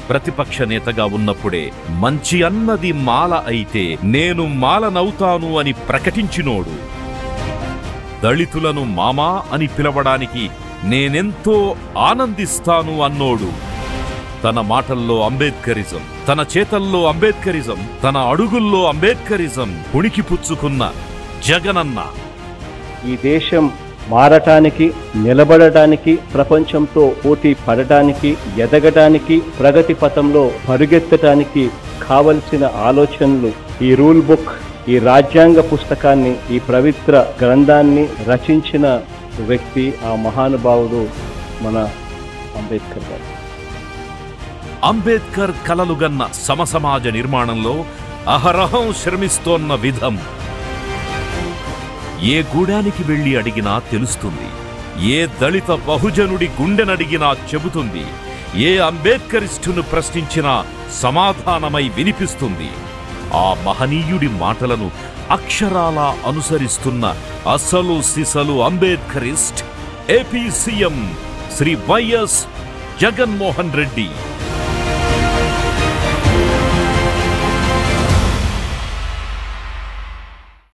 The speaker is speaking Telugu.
ప్రతిపక్ష నేతగా ఉన్నప్పుడే మంచి అన్నది మాల అయితే నేను మాలనవుతాను అని ప్రకటించినోడు దళితులను మామా అని పిలవడానికి నేనెంతో ఆనందిస్తాను అన్నోడు తన మాటల్లో అంబేద్కరిజం తన చేతల్లో అంబేద్కరిజం తన అడుగుల్లో అంబేద్కరిజం పుణికి పుచ్చుకున్న జగనన్న ఈ దేశం మారటానికి నిలబడటానికి ప్రపంచంతో పోటీ పడటానికి ఎదగటానికి ప్రగతి పథంలో పరుగెత్తటానికి కావలసిన ఆలోచనలు ఈ రూల్ బుక్ ఈ రాజ్యాంగ పుస్తకాన్ని ఈ పవిత్ర గ్రంథాన్ని రచించిన వ్యక్తి ఆ మహానుభావుడు మన అంబేద్కర్ గారు అంబేద్కర్ కలలుగన్న సమసమాజ నిర్మాణంలో అహరహం శ్రమిస్తోన్న విధం ఏ గూడానికి వెళ్లి అడిగినా తెలుస్తుంది ఏ దళిత బహుజనుడి గుండెనడిగినా చెబుతుంది ఏ అంబేద్కరిస్టును ప్రశ్నించినా సమాధానమై వినిపిస్తుంది ఆ మహనీయుడి మాటలను అక్షరాలా అనుసరిస్తున్న అసలు సిసలు Ambedkarist AP CM Shri YS Jaganmohan Reddy